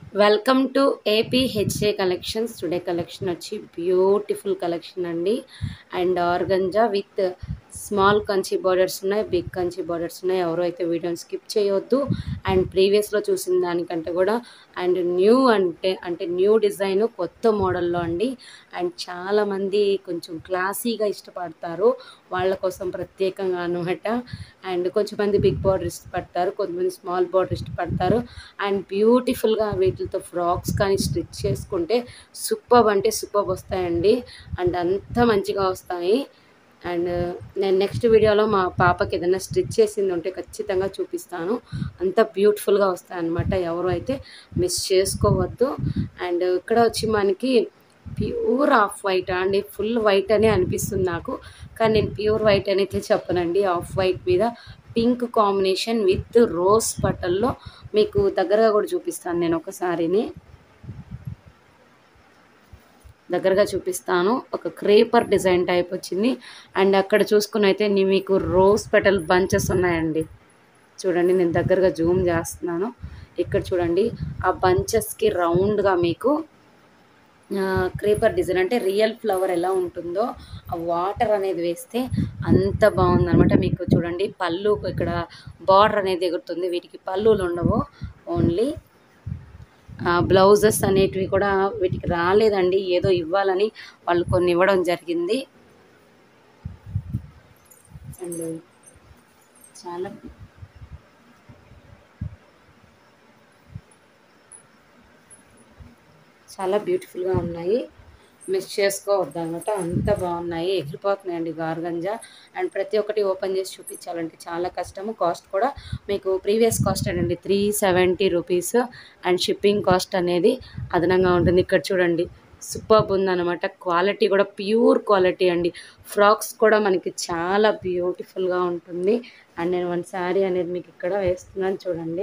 welcome to AP HA collections today collection వచ్చి beautiful collection అండి and organza with small Kanchi borders ఉన్నాయి big Kanchi borders ఉన్నాయి ఎవరు అయితే వీడియోని స్కిప్ చేయొద్దు అండ్ ప్రీవియస్లో చూసిన దానికంటే కూడా అండ్ న్యూ అంటే అంటే న్యూ డిజైన్ కొత్త మోడల్లో అండి అండ్ చాలామంది కొంచెం క్లాసీగా ఇష్టపడతారు వాళ్ళ కోసం ప్రత్యేకంగా అనమాట అండ్ కొంచెం మంది బిగ్ బార్డర్ ఇష్టపడతారు కొంతమంది స్మాల్ బార్డర్ ఇష్టపడతారు అండ్ బ్యూటిఫుల్గా వీటితో ఫ్రాక్స్ కానీ స్టిచ్ చేసుకుంటే సూపర్ అంటే సూపర్ వస్తాయండి అండ్ అంత మంచిగా వస్తాయి అండ్ నేను నెక్స్ట్ వీడియోలో మా పాపకి ఏదైనా స్టిచ్ చేసింది ఉంటే ఖచ్చితంగా చూపిస్తాను అంత బ్యూటిఫుల్గా వస్తాయి అనమాట ఎవరు అయితే మిస్ చేసుకోవద్దు అండ్ ఇక్కడ వచ్చి మనకి ప్యూర్ ఆఫ్ వైట్ అండి ఫుల్ వైట్ అనే అనిపిస్తుంది నాకు కానీ నేను ప్యూర్ వైట్ అని అయితే చెప్పనండి ఆఫ్ వైట్ మీద పింక్ కాంబినేషన్ విత్ రోజ్ బట్టల్లో మీకు దగ్గరగా కూడా చూపిస్తాను నేను ఒకసారిని దగ్గరగా చూపిస్తాను ఒక క్రేపర్ డిజైన్ టైప్ వచ్చింది అండ్ అక్కడ చూసుకున్నైతే నీ మీకు రోజ్ పెటల్ బంచెస్ ఉన్నాయండి చూడండి నేను దగ్గరగా జూమ్ చేస్తున్నాను ఇక్కడ చూడండి ఆ బంచెస్కి రౌండ్గా మీకు క్రేపర్ డిజైన్ అంటే రియల్ ఫ్లవర్ ఎలా ఉంటుందో ఆ వాటర్ అనేది వేస్తే అంత బాగుందనమాట మీకు చూడండి పళ్ళు ఇక్కడ బార్డర్ అనేది ఎగురుతుంది వీటికి పళ్ళులు ఉండవు ఓన్లీ బ్లౌజెస్ అనేటివి కూడా వీటికి రాలేదండి ఏదో ఇవ్వాలని వాళ్ళు కొన్ని ఇవ్వడం జరిగింది అండ్ చాలా చాలా బ్యూటిఫుల్గా ఉన్నాయి మిస్ చేసుకోవద్దు అనమాట అంత బాగున్నాయి ఎగిరిపోతున్నాయండి గార్గంజా అండ్ ప్రతి ఒక్కటి ఓపెన్ చేసి చూపించాలంటే చాలా కష్టము కాస్ట్ కూడా మీకు ప్రీవియస్ కాస్ట్ అండి three seventy rupees and shipping cost అనేది అదనంగా ఉంటుంది ఇక్కడ చూడండి సూపర్ ఉందన్నమాట క్వాలిటీ కూడా ప్యూర్ క్వాలిటీ అండి ఫ్రాక్స్ కూడా మనకి చాలా బ్యూటిఫుల్గా ఉంటుంది అండ్ నేను వన్ శారీ అనేది మీకు ఇక్కడ వేస్తున్నాను చూడండి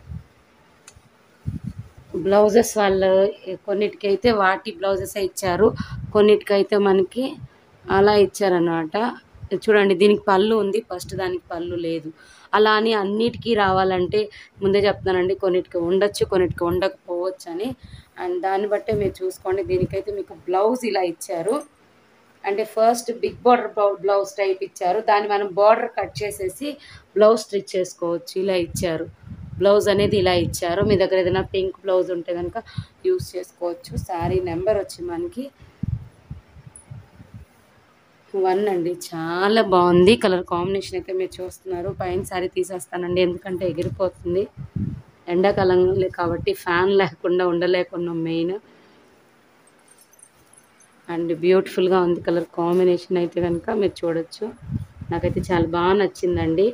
బ్లౌజెస్ వాళ్ళు కొన్నిటికైతే వాటి బ్లౌజెస్ ఇచ్చారు కొన్నిటికైతే మనకి అలా ఇచ్చారనమాట చూడండి దీనికి పళ్ళు ఉంది ఫస్ట్ దానికి పళ్ళు లేదు అలా అని అన్నిటికీ రావాలంటే ముందే చెప్తున్నానండి కొన్నిటికి ఉండొచ్చు కొన్నిటికి ఉండకపోవచ్చు అని అండ్ దాన్ని బట్టే మీరు చూసుకోండి దీనికైతే మీకు బ్లౌజ్ ఇలా ఇచ్చారు అంటే first big border blouse type ఇచ్చారు దాన్ని మనం బార్డర్ కట్ చేసేసి బ్లౌజ్ స్టిచ్ చేసుకోవచ్చు ఇలా ఇచ్చారు బ్లౌజ్ అనేది ఇలా ఇచ్చారు మీ దగ్గర ఏదైనా పింక్ బ్లౌజ్ ఉంటే కనుక యూస్ చేసుకోవచ్చు శారీ నెంబర్ వచ్చి మనకి వన్ అండి చాలా బాగుంది కలర్ కాంబినేషన్ అయితే మీరు చూస్తున్నారు పైన శారీ తీసేస్తానండి ఎందుకంటే ఎగిరిపోతుంది ఎండాకాలం కాబట్టి ఫ్యాన్ లేకుండా ఉండలేకున్నాం మెయిన్ అండ్ బ్యూటిఫుల్గా ఉంది కలర్ కాంబినేషన్ అయితే కనుక మీరు చూడొచ్చు నాకైతే చాలా బాగా నచ్చిందండి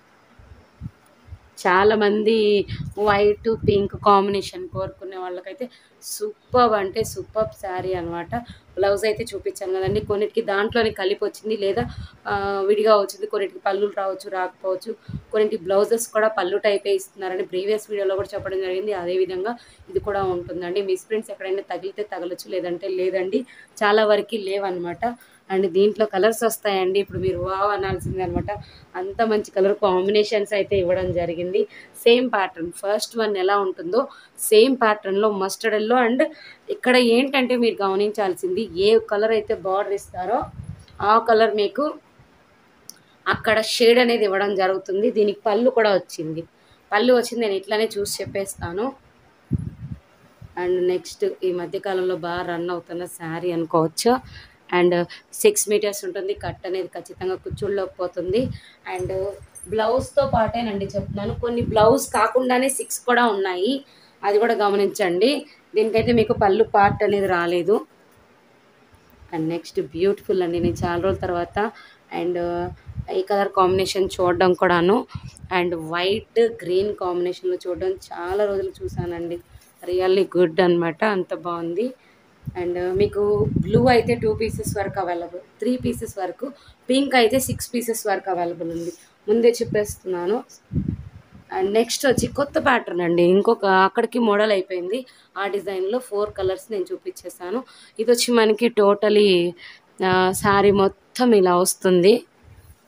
చాలామంది వైట్ పింక్ కాంబినేషన్ కోరుకునే వాళ్ళకైతే సూపర్ అంటే సూపర్ శారీ అనమాట బ్లౌజ్ అయితే చూపించాను కదండి కొన్నిటికి దాంట్లోనే కలిపి వచ్చింది లేదా విడిగా వచ్చింది కొన్నిటికి పళ్ళులు రావచ్చు రాకపోవచ్చు కొన్నిటికి బ్లౌజెస్ కూడా పళ్ళు టైపే ఇస్తున్నారని ప్రీవియస్ వీడియోలో కూడా చెప్పడం జరిగింది అదేవిధంగా ఇది కూడా ఉంటుందండి మిస్ ప్రింట్స్ ఎక్కడైనా తగిలితే తగలచ్చు లేదంటే లేదండి చాలా వరకు లేవన్నమాట అండ్ దీంట్లో కలర్స్ వస్తాయండి ఇప్పుడు మీరు వావ్ అనాల్సింది అనమాట అంత మంచి కలర్ కాంబినేషన్స్ అయితే ఇవ్వడం జరిగింది సేమ్ ప్యాటర్న్ ఫస్ట్ వన్ ఎలా ఉంటుందో సేమ్ ప్యాటర్న్లో మస్టర్డ్ ఎల్లో అండ్ ఇక్కడ ఏంటంటే మీరు గమనించాల్సింది ఏ కలర్ అయితే బార్డర్ ఇస్తారో ఆ కలర్ మీకు అక్కడ షేడ్ అనేది ఇవ్వడం జరుగుతుంది దీనికి పళ్ళు కూడా వచ్చింది పళ్ళు వచ్చింది నేను ఇట్లానే చూసి చెప్పేస్తాను అండ్ నెక్స్ట్ ఈ మధ్యకాలంలో బాగా రన్ అవుతున్న శారీ అనుకోవచ్చు అండ్ సిక్స్ మీటర్స్ ఉంటుంది కట్ అనేది ఖచ్చితంగా కుచ్చుళ్ళలోకి పోతుంది అండ్ బ్లౌజ్తో పాటేనండి చెప్తున్నాను కొన్ని బ్లౌజ్ కాకుండానే సిక్స్ కూడా ఉన్నాయి అది కూడా గమనించండి దీనికైతే మీకు పళ్ళు పార్ట్ అనేది రాలేదు అండ్ నెక్స్ట్ బ్యూటిఫుల్ అండి నేను చాలా రోజుల తర్వాత అండ్ ఈ కలర్ కాంబినేషన్ చూడడం కూడాను అండ్ వైట్ గ్రీన్ కాంబినేషన్లో చూడడం చాలా రోజులు చూసానండి రియల్లీ గుడ్ అనమాట అంత బాగుంది అండ్ మీకు బ్లూ అయితే టూ పీసెస్ వరకు అవైలబుల్ త్రీ పీసెస్ వరకు పింక్ అయితే సిక్స్ పీసెస్ వరకు అవైలబుల్ ఉంది ముందే చెప్పేస్తున్నాను అండ్ నెక్స్ట్ వచ్చి కొత్త ప్యాటర్న్ అండి ఇంకొక అక్కడికి మోడల్ అయిపోయింది ఆ డిజైన్లో ఫోర్ కలర్స్ నేను చూపించేసాను ఇది వచ్చి మనకి టోటలీ శారీ మొత్తం ఇలా వస్తుంది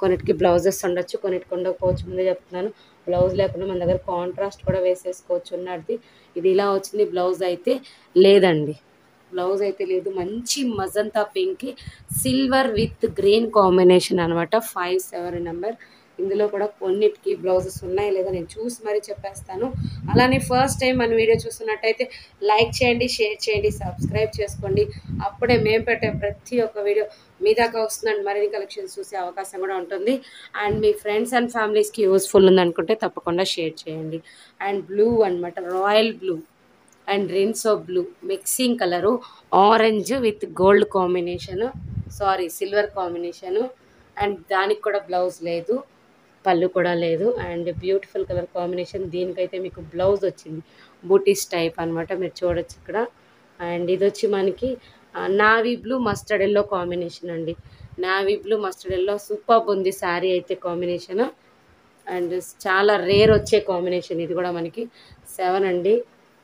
కొన్నిటికి బ్లౌజెస్ ఉండొచ్చు కొన్నిటికి ఉండకపోవచ్చు ముందే చెప్తున్నాను బ్లౌజ్ లేకుండా మన దగ్గర కాంట్రాస్ట్ కూడా వేసేసుకోవచ్చు ఉన్నది ఇది ఇలా వచ్చింది బ్లౌజ్ అయితే లేదండి బ్లౌజ్ అయితే లేదు మంచి magenta pink silver with green combination అనమాట ఫైవ్ సెవెన్ నెంబర్ ఇందులో కూడా కొన్నిటికి బ్లౌజెస్ ఉన్నాయి లేదా నేను చూసి మరీ చెప్పేస్తాను అలానే ఫస్ట్ టైం మన వీడియో చూస్తున్నట్టయితే లైక్ చేయండి షేర్ చేయండి సబ్స్క్రైబ్ చేసుకోండి అప్పుడే మేము పెట్టే ప్రతి ఒక్క వీడియో మీ దాకా వస్తుందండి మరిన్ని కలెక్షన్స్ చూసే అవకాశం కూడా ఉంటుంది అండ్ మీ ఫ్రెండ్స్ అండ్ ఫ్యామిలీస్కి యూస్ఫుల్ ఉందనుకుంటే తప్పకుండా షేర్ చేయండి అండ్ బ్లూ అనమాట royal blue and rinse of blue mixing colour orange with gold combination sorry silver combination and దానికి కూడా బ్లౌజ్ లేదు పళ్ళు కూడా లేదు అండ్ బ్యూటిఫుల్ కలర్ కాంబినేషన్ దీనికైతే మీకు బ్లౌజ్ వచ్చింది బూటీస్ టైప్ అనమాట మీరు చూడొచ్చు ఇక్కడ అండ్ ఇది వచ్చి మనకి navy blue mustard yellow combination అండి navy blue mustard yellow super ఉంది శారీ అయితే కాంబినేషన్ అండ్ చాలా రేర్ వచ్చే కాంబినేషన్ ఇది కూడా మనకి సెవెన్ అండి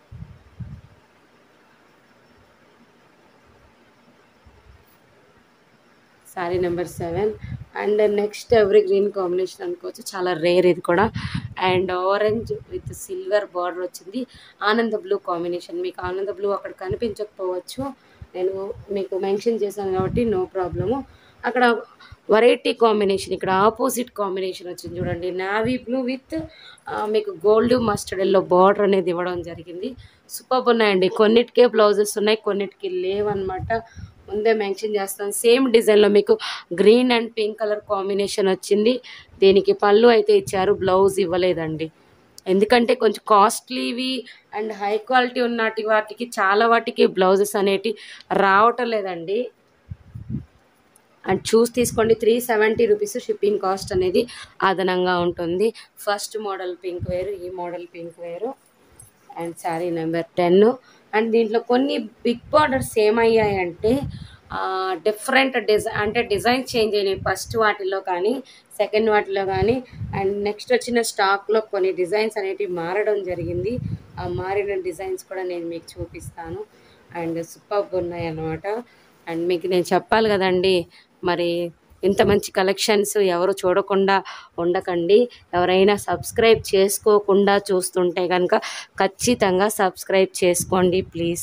sari number seven and next every green combination అనుకోవచ్చు చాలా రేర్ ఇది కూడా and orange with silver border వచ్చింది ఆనంద బ్లూ కాంబినేషన్ మీకు ఆనంద బ్లూ అక్కడ కనిపించకపోవచ్చు నేను మీకు మెన్షన్ చేశాను కాబట్టి నో ప్రాబ్లము అక్కడ వెరైటీ కాంబినేషన్ ఇక్కడ ఆపోజిట్ కాంబినేషన్ వచ్చింది చూడండి నావీ బ్లూ విత్ మీకు గోల్డ్ మస్టర్డ్ ఎల్లో బార్డర్ అనేది ఇవ్వడం జరిగింది సూపర్ ఉన్నాయండి కొన్నిటికే బ్లౌజెస్ ఉన్నాయి కొన్నిటికి లేవన్నమాట ముందే మెన్షన్ చేస్తాను సేమ్ డిజైన్లో మీకు green and pink colour combination వచ్చింది దీనికి పళ్ళు అయితే ఇచ్చారు బ్లౌజ్ ఇవ్వలేదండి ఎందుకంటే కొంచెం కాస్ట్లీవి అండ్ హై క్వాలిటీ ఉన్నటి వాటికి చాలా వాటికి బ్లౌజెస్ అనేటి రావటం లేదండి అండ్ చూస్ తీసుకోండి three seventy rupees shipping cost అనేది అదనంగా ఉంటుంది ఫస్ట్ మోడల్ పింక్ వేరు ఈ మోడల్ పింక్ వేరు and sari number ten and దీంట్లో కొన్ని బిగ్ బార్డర్స్ ఏమయ్యాయంటే డిఫరెంట్ డిజైన్ అంటే డిజైన్ చేంజ్ అయినాయి ఫస్ట్ వాటిల్లో కానీ సెకండ్ వాటిలో కానీ అండ్ నెక్స్ట్ వచ్చిన స్టాక్లో కొన్ని డిజైన్స్ అనేటివి మారడం జరిగింది ఆ మారిన డిజైన్స్ కూడా నేను మీకు చూపిస్తాను అండ్ సూపర్ ఉన్నాయి అన్నమాట అండ్ మీకు నేను చెప్పాలి కదండి మరి ఇంత మంచి కలెక్షన్స్ ఎవరు చూడకుండా ఉండకండి ఎవరైనా సబ్స్క్రైబ్ చేసుకోకుండా చూస్తుంటే కనుక ఖచ్చితంగా సబ్స్క్రైబ్ చేసుకోండి ప్లీజ్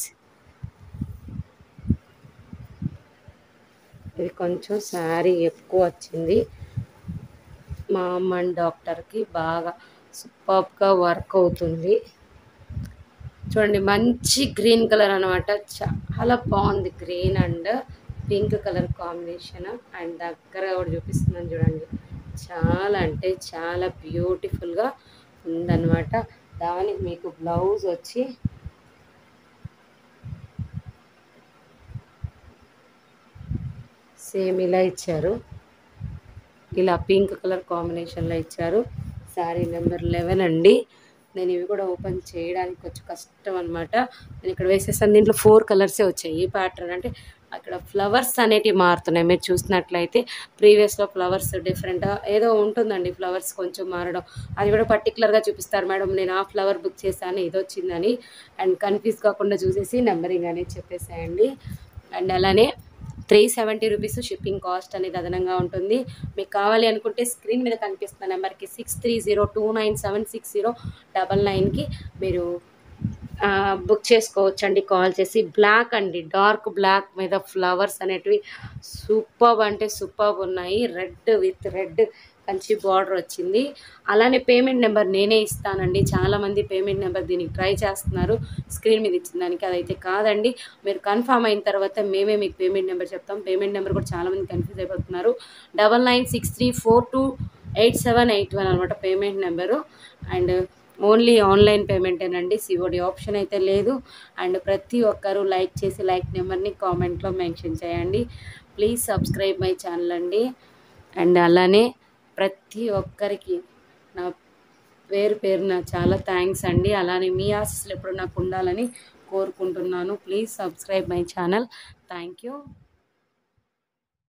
ఇది కొంచెం శారీ ఎక్కువ వచ్చింది మా అమ్మ డాక్టర్కి బాగా సూపర్గా వర్క్ అవుతుంది చూడండి మంచి గ్రీన్ కలర్ అనమాట చాలా బాగుంది green and pink colour combination and దగ్గర కూడా చూపిస్తున్నాను చూడండి చాలా అంటే చాలా బ్యూటిఫుల్గా ఉందన్నమాట దానికి మీకు బ్లౌజ్ వచ్చి సేమ్ ఇలా ఇచ్చారు ఇలా పింక్ కలర్ కాంబినేషన్లో ఇచ్చారు శారీ నెంబర్ లెవెన్ అండి నేను ఇవి కూడా ఓపెన్ చేయడానికి కొంచెం కష్టం అనమాట నేను ఇక్కడ వేసేసాను దీంట్లో ఫోర్ కలర్సే వచ్చాయి ఈ ప్యాటర్న్ అంటే అక్కడ ఫ్లవర్స్ అనేటివి మారుతున్నాయి మీరు చూసినట్లయితే ప్రీవియస్లో ఫ్లవర్స్ డిఫరెంట్ ఏదో ఉంటుందండి ఫ్లవర్స్ కొంచెం మారడం అది కూడా పర్టికులర్గా చూపిస్తారు మేడం నేను ఆ ఫ్లవర్ బుక్ చేశాను ఇది వచ్చిందని అండ్ కన్ఫ్యూజ్ కాకుండా చూసేసి నెంబరింగ్ అనేది చెప్పేసేయండి అండ్ అలానే three seventy rupees shipping cost అనేది అదనంగా ఉంటుంది మీకు కావాలి అనుకుంటే స్క్రీన్ మీద కనిపిస్తున్న నెంబర్కి six three zero two nine seven six zero double నైన్కి మీరు బుక్ చేసుకోవచ్చండి కాల్ చేసి బ్లాక్ అండి డార్క్ బ్లాక్ మీద ఫ్లవర్స్ అనేటివి సూపర్ అంటే సూపర్ ఉన్నాయి red with red Kanchi border వచ్చింది అలానే పేమెంట్ నెంబర్ నేనే ఇస్తానండి చాలామంది పేమెంట్ నెంబర్ దీనికి ట్రై చేస్తున్నారు స్క్రీన్ మీద ఇచ్చిన దానికి అదైతే కాదండి మీరు కన్ఫామ్ అయిన తర్వాత మేమే మీకు పేమెంట్ నెంబర్ చెప్తాం పేమెంట్ నెంబర్ కూడా చాలామంది కన్ఫ్యూజ్ అయిపోతున్నారు double nine six three four two eight seven eight one అనమాట payment number and only online పేమెంటేనండి సిఓడి ఆప్షన్ అయితే లేదు అండ్ ప్రతి ఒక్కరూ లైక్ చేసి లైక్ నెంబర్ని కామెంట్లో మెన్షన్ చేయండి ప్లీజ్ సబ్స్క్రైబ్ మై ఛానల్ అండి అండ్ అలానే ప్రతి ఒక్కరికి నా పేరు పేరున చాలా థ్యాంక్స్ అండి అలానే మీ ఆశీస్సులు ఎప్పుడు నాకు ఉండాలని కోరుకుంటున్నాను please subscribe my channel thank you